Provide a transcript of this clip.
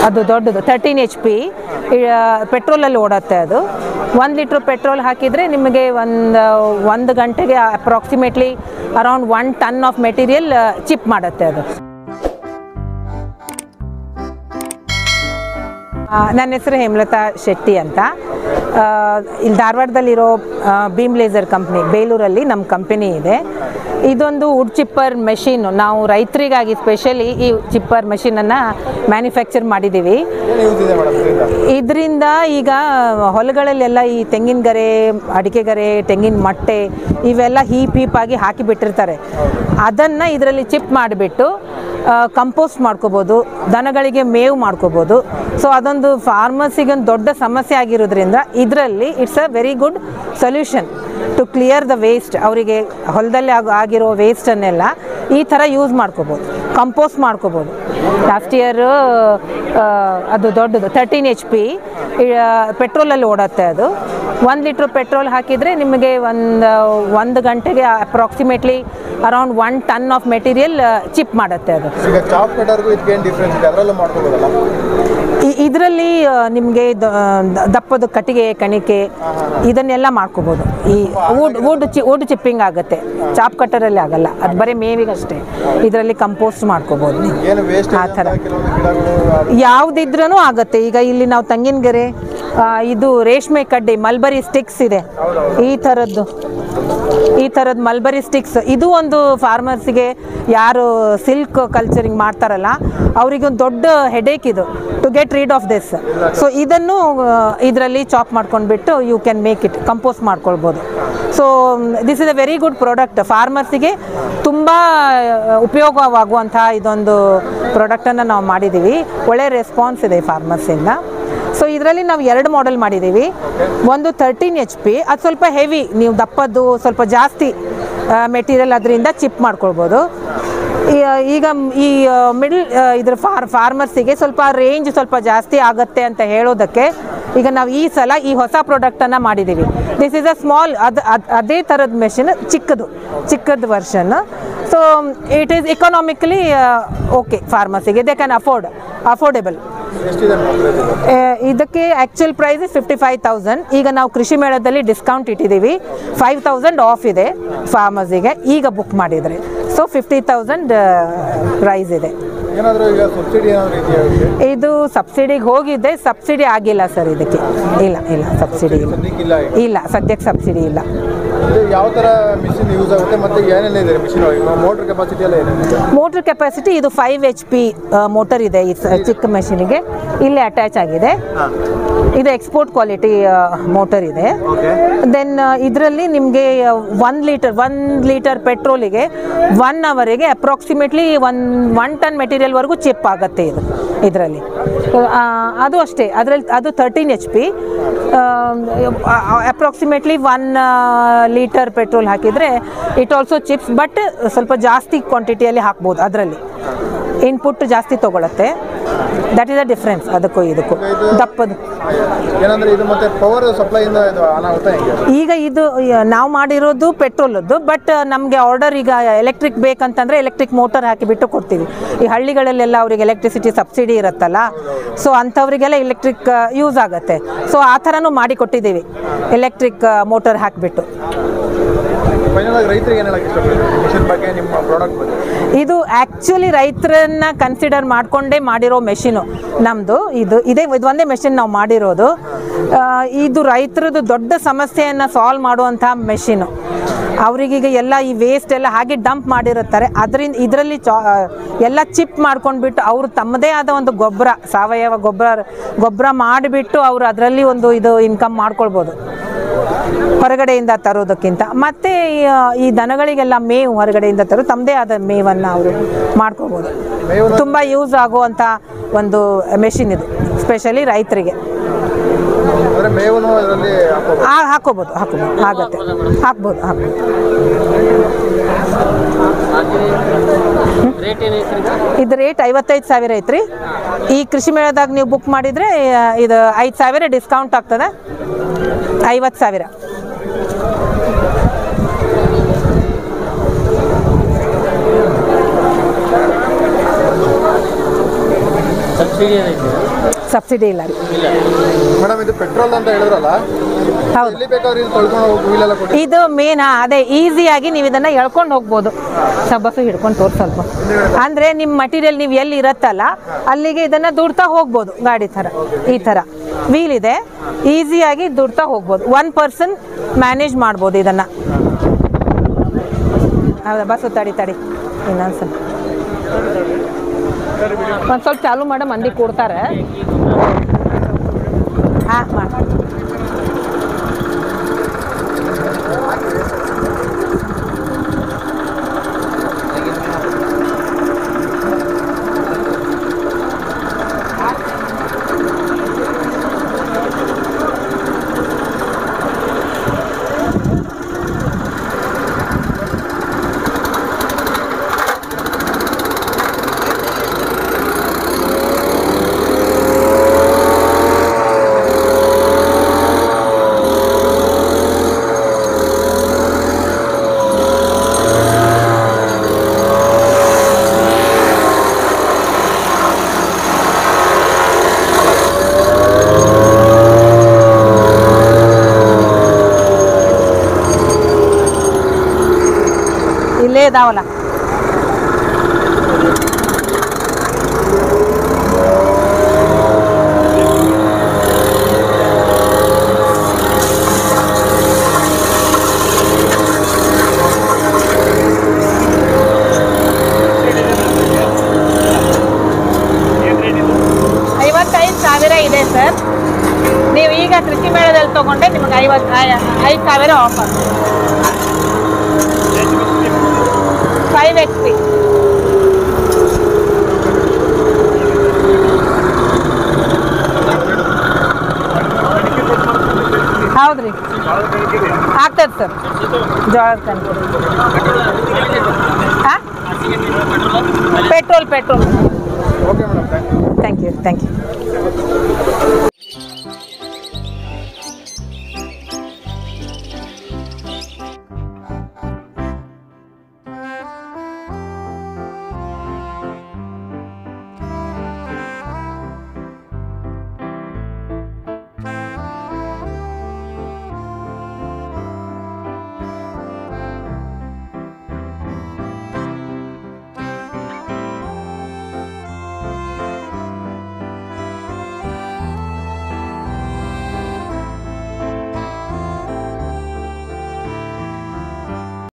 ಅದು ದೊಡ್ಡದು thirteen H P ಪೆಟ್ರೋಲಲ್ಲಿ ಓಡುತ್ತೆ ಅದು ಒಂದು ಲೀಟ್ರ್ ಪೆಟ್ರೋಲ್ ಹಾಕಿದರೆ ನಿಮಗೆ ಒಂದು ಒಂದು ಗಂಟೆಗೆ approximately around one ton of material chip ಮಾಡುತ್ತೆ ಅದು ಆ, ನನ್ನ ಹೆಸರು ಹೇಮಲತಾ ಶೆಟ್ಟಿ ಅಂತ ಆ, ಇಲ್ಲಿ ಧಾರವಾಡದಲ್ಲಿರೋ ಆ, ಬೀಮ್ ಲೇಸರ್ ಕಂಪ್ನಿ ಬೇಲೂರಲ್ಲಿ ನಮ್ಮ ಕಂಪನಿ ಇದೆ ಇದೊಂದು ವುಡ್ ಚಿಪ್ಪರ್ ಮೆಷಿನ್ ನಾವು ರೈತರಿಗಾಗಿ ಸ್ಪೆಷಲಿ ಈ ಚಿಪ್ಪರ್ ಮೆಷಿನನ್ನು ಮ್ಯಾನುಫ್ಯಾಕ್ಚರ್ ಮಾಡಿದ್ದೀವಿ ಏನು ಯೂಸ್ ಇದೆ ಮೇಡಮ್ ಇದರಿಂದ ಇದರಿಂದ ಈಗ ಹೊಲಗಳಲ್ಲೆಲ್ಲ ಈ ತೆಂಗಿನ ಗರೆ ಅಡಿಕೆ ಗರೆ ತೆಂಗಿನ ಮಟ್ಟೆ ಇವೆಲ್ಲ ಹೀಪ್ ಹೀಪಾಗಿ ಹಾಕಿ ಬಿಟ್ಟಿರ್ತಾರೆ ಅದನ್ನು ಇದರಲ್ಲಿ ಚಿಪ್ ಮಾಡಿಬಿಟ್ಟು ಕಂಪೋಸ್ಟ್ ಮಾಡ್ಕೋಬೋದು ದನಗಳಿಗೆ ಮೇವು ಮಾಡ್ಕೋಬೋದು ಸೊ ಅದೊಂದು ಫಾರ್ಮರ್ಸಿಗೆ ಒಂದು ದೊಡ್ಡ ಸಮಸ್ಯೆ ಆಗಿರೋದ್ರಿಂದ ಇದರಲ್ಲಿ it's a very good solution to clear the waste ಅವರಿಗೆ ಹೊಲದಲ್ಲಿ ಆಗ ಆಗಿರೋ ವೇಸ್ಟನ್ನೆಲ್ಲ ಈ ಥರ ಯೂಸ್ ಮಾಡ್ಕೋಬೋದು ಕಂಪೋಸ್ಟ್ ಮಾಡ್ಕೋಬೋದು ಲಾಸ್ಟ್ ಇಯರ್ ಅದು ದೊಡ್ಡದು ತರ್ಟೀನ್ ಎಚ್ ಪಿ ಪೆಟ್ರೋಲಲ್ಲಿ ಓಡುತ್ತೆ ಅದು ಒಂದು ಲೀಟ್ರ್ ಪೆಟ್ರೋಲ್ ಹಾಕಿದರೆ ನಿಮಗೆ ಒಂದು ಒಂದು ಗಂಟೆಗೆ approximately around one ton of material chip ಮಾಡುತ್ತೆ ಅದು ಈಗ ಚಾಪ್ ಕಟರ್ಗೂ ಇದಕ್ಕೆ ಏನು ಡಿಫ್ರೆನ್ಸ್ ಇದೆ ಅದರಲ್ಲೂ ಮಾಡ್ಕೋಬೋದಲ್ಲ ಇದರಲ್ಲಿ ನಿಮಗೆ ದಪ್ಪದ ಕಟ್ಟಿಗೆ ಕಣಿಕೆ ಇದನ್ನೆಲ್ಲ ಮಾಡ್ಕೋಬೋದು ಈ ವುಡ್ ವುಡ್ ಚಿ ವುಡ್ ಚಿಪ್ಪಿಂಗ್ ಆಗುತ್ತೆ ಚಾಪ್ ಕಟ್ಟರಲ್ಲಿ ಆಗಲ್ಲ ಅದು ಬರೀ ಮೇವಿಗಷ್ಟೇ ಇದರಲ್ಲಿ ಕಂಪೋಸ್ಟ್ ಮಾಡ್ಕೋಬೋದು ನೀವು ಏನು ವೇಸ್ಟ್ ಆ ಥರ. ಕೆಲವೊಂದು ಗಿಡಗಳು ಅದು ಯಾವುದಿದ್ರೂ ಆಗುತ್ತೆ ಈಗ ಇಲ್ಲಿ ನಾವು ತೆಂಗಿನಗೆರೆ ಆ, ಇದು ರೇಷ್ಮೆ ಕಡ್ಡಿ ಮಲ್ಬರಿ ಸ್ಟಿಕ್ಸ್ ಇದೆ ಈ ಥರದ್ದು ಈ ಥರದ್ದು ಮಲ್ಬರಿ ಸ್ಟಿಕ್ಸ್ ಇದು ಒಂದು ಫಾರ್ಮರ್ಸಿಗೆ ಯಾರು ಸಿಲ್ಕ್ ಕಲ್ಚರಿಂಗ್ ಮಾಡ್ತಾರಲ್ಲ ಅವರಿಗೆ ಒಂದು ದೊಡ್ಡ ಹೆಡೇಕ್ ಇದು to get rid of this so ಇದನ್ನು ಇದರಲ್ಲಿ ಚಾಪ್ ಮಾಡ್ಕೊಂಡ್ಬಿಟ್ಟು you can make it compost ಮಾಡ್ಕೊಳ್ಬೋದು so this is a very good product ಫಾರ್ಮರ್ಸಿಗೆ ತುಂಬ ಉಪಯೋಗವಾಗುವಂಥ ಇದೊಂದು ಪ್ರಾಡಕ್ಟನ್ನು ನಾವು ಮಾಡಿದ್ದೀವಿ ಒಳ್ಳೆ ರೆಸ್ಪಾನ್ಸ್ ಇದೆ ಫಾರ್ಮರ್ಸಿಂದ ಸೊ ಇದರಲ್ಲಿ ನಾವು ಎರಡು ಮಾಡೆಲ್ ಮಾಡಿದ್ದೀವಿ ಒಂದು ತರ್ಟೀನ್ ಎಚ್ ಪಿ ಅದು ಸ್ವಲ್ಪ ಹೆವಿ ನೀವು ದಪ್ಪದ್ದು ಸ್ವಲ್ಪ ಜಾಸ್ತಿ ಮೆಟೀರಿಯಲ್ ಅದರಿಂದ ಚಿಪ್ ಮಾಡ್ಕೊಳ್ಬೋದು ಈ- ಈಗ ಈ ಮಿಡಲ್ ಇದ್ರ ಫಾರ್ ಫಾರ್ಮರ್ಸಿಗೆ ಸ್ವಲ್ಪ ರೇಂಜ್ ಸ್ವಲ್ಪ ಜಾಸ್ತಿ ಆಗುತ್ತೆ ಅಂತ ಹೇಳೋದಕ್ಕೆ ಈಗ ನಾವು ಈ ಸಲ ಈ ಹೊಸ ಪ್ರಾಡಕ್ಟನ್ನು ಮಾಡಿದ್ದೀವಿ ದಿಸ್ ಇಸ್ ಅ ಸ್ಮಾಲ್ ಅದು ಅದೇ ಥರದ ಮೆಷಿನ್ ಚಿಕ್ಕದು ಚಿಕ್ಕದು version so it is economically okay ಫಾರ್ಮರ್ಸಿಗೆ ದೇ ಕ್ಯಾನ್ ಅಫೋರ್ಡ್ ಅಫೋರ್ಡೆಬಲ್ ಎಷ್ಟಿದೆ ಮೇಡಮ್ ಪ್ರೈಸ್ ಇದು ಆ, ಇದಕ್ಕೆ actual price fifty five thousand ಈಗ ನಾವು ಕೃಷಿ ಮೇಳದಲ್ಲಿ ಡಿಸ್ಕೌಂಟ್ ಇಟ್ಟಿದ್ದೀವಿ ಫೈವ್ ತೌಸಂಡ್ ಆಫ್ ಇದೆ ಫಾರ್ಮರ್ಸಿಗೆ ಈಗ ಬುಕ್ ಮಾಡಿದರೆ ಸೊ ಫಿಫ್ಟಿ ತೌಸಂಡ್ ಪ್ರೈಸ್ ಇದೆ ಏನಾದರೂ ಈಗ ಸಬ್ಸಿಡಿ ಏನಾದರೂ ಇದೆಯಾ ಇದಕ್ಕೆ ಇದು ಸಬ್ಸಿಡಿಗೆ ಹೋಗಿದೆ ಸಬ್ಸಿಡಿ ಆಗಿಲ್ಲ ಸರ್ ಇದಕ್ಕೆ ಇಲ್ಲ ಇಲ್ಲ ಸಬ್ಸಿಡಿ ಇಲ್ಲ ಸದ್ಯಕ್ಕಿಲ್ಲ ಈಗ ಇಲ್ಲ ಸದ್ಯಕ್ಕೆ ಸಬ್ಸಿಡಿ ಇಲ್ಲ ಇದು ಯಾವ ಥರ ಮಿಷಿನ್ ಯೂಸ್ ಆಗುತ್ತೆ ಮತ್ತು ಏನೆಲ್ಲ ಇದೆ ಮಿಷಿನ್ ಒಳಗೆ ಮೋಟ್ರ್ ಕೆಪಾಸಿಟಿ ಎಲ್ಲ ಏನೇನಿದೆ ಮೋಟ್ರ್ ಕೆಪಾಸಿಟಿ ಇದು ಫೈವ್ ಎಚ್ ಪಿ ಮೋಟರ್ ಇದೆ ಈ ಸ- ಚಿಕ್ಕ ಮೆಷಿನಿಗೆ ಇಲ್ಲೇ ಅಟ್ಯಾಚ್ ಆಗಿದೆ ಇದು ಎಕ್ಸ್ಪೋರ್ಟ್ ಕ್ವಾಲಿಟಿ ಮೋಟರ್ ಇದೆ ಓಕೆ ದೆನ್ ಇದರಲ್ಲಿ ನಿಮಗೆ ಒನ್ ಲೀಟರ್ ಒನ್ ಲೀಟರ್ ಪೆಟ್ರೋಲಿಗೆ ಒನ್ ಅವರಿಗೆ ಅಪ್ರಾಕ್ಸಿಮೇಟ್ಲಿ ಒನ್ ಒನ್ ಟನ್ ಮೆಟೀರಿಯಲ್ವರೆಗೂ ಚಿಪ್ ಆಗುತ್ತೆ ಇದು ಇದರಲ್ಲಿ ಅದು ಅಷ್ಟೇ ಅದರಲ್ಲಿ ಅದು thirteen H P approximately one litre petrol ಹಾಕಿದರೆ ಇಟ್ ಆಲ್ಸೋ ಚಿಪ್ಸ್ ಬಟ್ ಸ್ವಲ್ಪ ಜಾಸ್ತಿ ಕ್ವಾಂಟಿಟಿಯಲ್ಲಿ ಹಾಕ್ಬೋದು ಅದರಲ್ಲಿ ಇನ್ಪುಟ್ ಜಾಸ್ತಿ ತೊಗೊಳತ್ತೆ ದಟ್ ಇಸ್ ಅ ಡಿಫ್ರೆನ್ಸ್ ಅದಕ್ಕೂ ಇದಕ್ಕೂ ದಪ್ಪದು ಏನಂದ್ರೆ ಇದು ಮತ್ತೆ ಪವರ್ ಸಪ್ಲೈಯಿಂದ ಇದು ಅನಾಹುತ ಹೆಂಗೆ ಈಗ ಇದು ನಾವು ಮಾಡಿರೋದು ಪೆಟ್ರೋಲದ್ದು ಬಟ್ ನಮಗೆ ಆರ್ಡರ್ ಈಗ ಎಲೆಕ್ಟ್ರಿಕ್ ಬೇಕಂತಂದ್ರೆ ಎಲೆಕ್ಟ್ರಿಕ್ ಮೋಟರ್ ಹಾಕಿಬಿಟ್ಟು ಕೊಡ್ತೀವಿ ಈ ಹಳ್ಳಿಗಳಲ್ಲೆಲ್ಲ ಅವ್ರಿಗೆ ಎಲೆಕ್ಟ್ರಿಸಿಟಿ ಸಬ್ಸಿಡಿ ಇರುತ್ತಲ್ಲ ಸೊ ಅಂಥವ್ರಿಗೆಲ್ಲ ಎಲೆಕ್ಟ್ರಿಕ್ ಯೂಸ್ ಆಗುತ್ತೆ ಸೊ ಆ ಥರನೂ ಮಾಡಿ ಕೊಟ್ಟಿದ್ದೀವಿ ಎಲೆಕ್ಟ್ರಿಕ್ ಮೋಟರ್ ಹಾಕಿಬಿಟ್ಟು ಫೈನಲ್ ಆಗಿ ರೈತರಿಗೆ ಏನು ಹೇಳಕ್ಕೆ ಇಷ್ಟಪಡ್ತೀವಿ ಮಿಷಿನ್ ಬಗ್ಗೆ ನಿಮ್ಮ ಪ್ರಾಡಕ್ಟ್ ಬಗ್ಗೆ ಇದು ಆ್ಯಕ್ಚುಲಿ ರೈತರನ್ನ ಕನ್ಸಿಡರ್ ಮಾಡಿಕೊಂಡೇ ಮಾಡಿರೋ ಮೆಷಿನು ನಮ್ಮದು ಇದು ಇದೇ ಇದು ಒಂದೇ ಮೆಷಿನ್ ನಾವು ಮಾಡಿರೋದು ಆ, ಇದು ರೈತರದ್ದು ದೊಡ್ಡ ಸಮಸ್ಯೆಯನ್ನು ಸಾಲ್ವ್ ಮಾಡುವಂಥ ಮೆಷಿನು ಅವರಿಗೀಗ ಎಲ್ಲ ಈ ವೇಸ್ಟ್ ಎಲ್ಲ ಹಾಗೆ ಡಂಪ್ ಮಾಡಿರುತ್ತಾರೆ ಅದರಿಂದ ಇದರಲ್ಲಿ ಚಾ ಎಲ್ಲ ಚಿಪ್ ಮಾಡ್ಕೊಂಡ್ಬಿಟ್ಟು ಅವರು ತಮ್ಮದೇ ಆದ ಒಂದು ಗೊಬ್ಬರ ಸಾವಯವ ಗೊಬ್ಬರ ಗೊಬ್ಬರ ಮಾಡಿಬಿಟ್ಟು ಅವರು ಅದರಲ್ಲಿ ಒಂದು ಇದು ಇನ್ಕಮ್ ಮಾಡ್ಕೊಳ್ಬೋದು ಹೊರಗಡೆಯಿಂದ ತರೋದಕ್ಕಿಂತ ಮತ್ತೆ ಈ- ಈ ದನಗಳಿಗೆಲ್ಲ ಮೇವು ಹೊರಗಡೆಯಿಂದ ತರೋ ತಮ್ಮದೇ ಆದ ಮೇವನ್ನು ಅವರು ಮಾಡ್ಕೋಬೋದು ಮೇವನ್ನು- ತುಂಬ ಯೂಸ್ ಆಗುವಂಥ ಒಂದು ಮೆಷಿನ್ ಇದು ಸ್ಪೆಷಲಿ ರೈತರಿಗೆ ಅಂದರೆ ಮೇವನ್ನು ಅದರಲ್ಲಿ ಹಾಕೋಬೋದು ಆ ಹಾಕೋಬೋದು ಹಾಕೋಬೋದು ಆಗುತ್ತೆ ಹಾಕ್ಬೋದು ಹಾಕ್ಬೋದು ರೇಟ್ ಏನೈತ್ರಿ ಇದು ರೇಟ್ ಐವತ್ತೈದು ಸಾವಿರ ಐತ್ರಿ ಈ ಕೃಷಿ ಮೇಳದಾಗ ನೀವು ಬುಕ್ ಮಾಡಿದರೆ ಇದು ಐದು ಸಾವಿರ ಡಿಸ್ಕೌಂಟ್ ಆಗ್ತದೆ ಐವತ್ತು ಸಾವಿರ ಸಬ್ಸಿಡಿ ಏನೈತಿ ಸಬ್ಸಿಡಿ ಇಲ್ಲ ರೀ ಮೇಡಮ್ ಇದು ಪೆಟ್ರೋಲ್ ಅಂತ ಹೇಳಿದ್ರಲ್ಲ ಹೌದು ಎಲ್ಲಿ ಬೇಕಾದ್ರೂ ಇಲ್ಲಿ ತೊಳ್ಕೊಂಡು ಹೋಗಿ ವೀಲೆಲ್ಲ ಕೊಟ್ಟು ಇದು ಮೇನ್ ಅದೇ ಈಸಿಯಾಗಿ ನೀವು ಇದನ್ನ ಎಳ್ಕೊಂಡು ಹೋಗ್ಬೋದು ಸಬ್ಬಸು ಹಿಡ್ಕೊಂಡು ತೋರ್ ಸ್ವಲ್ಪ ಅಂದ್ರೆ ನಿಮ್ಮ ಮಟೀರಿಯಲ್ ನೀವು ಎಲ್ಲಿ ಇರತ್ತಲ್ಲ ಅಲ್ಲಿಗೆ ಇದನ್ನ ದುಡ್ತಾ ಹೋಗ್ಬೋದು ಗಾಡಿ ಥರ ಈ ಥರ ವೀಲ್ ಇದೆ ಈಸಿಯಾಗಿ ದುಡ್ತಾ ಹೋಗ್ಬೋದು ಒನ್ ಪರ್ಸನ್ ಮ್ಯಾನೇಜ್ ಮಾಡ್ಬೋದು ಇದನ್ನ ಹೌದಾ ಬಸ್ಸು ತಡಿ ತಡಿ ಇನ್ನೊಂದ್ಸಲ ಒಂದು ಸ್ವಲ್ಪ ಚಾಲು ಮಾಡ ಮಂದಿ ಕೊಡ್ತಾರೆ ಹಾಂ ಮಾಡಿ ಇಲ್ಲೇ ಇದಾವಲ್ಲ ಐವತ್ತೈದು ಸಾವಿರ ಇದೆ ಸರ್ ನೀವು ಈಗ ಕೃಷಿ ಮೇಳದಲ್ಲಿ ತಗೊಂಡ್ರೆ ನಿಮಗೆ ಐವತ್ತು ಐದು ಸಾವಿರ ಆಫರ್ ಫೈವ್ ಎಕ್ಸ್ ಪಿ ಹೌದ್ರಿ ಆಗ್ತದೆ ಸರ್ ಜೋಳದ ಕಣಿ ಹಾಂ petrol petrol okay madam thank you thank you thank you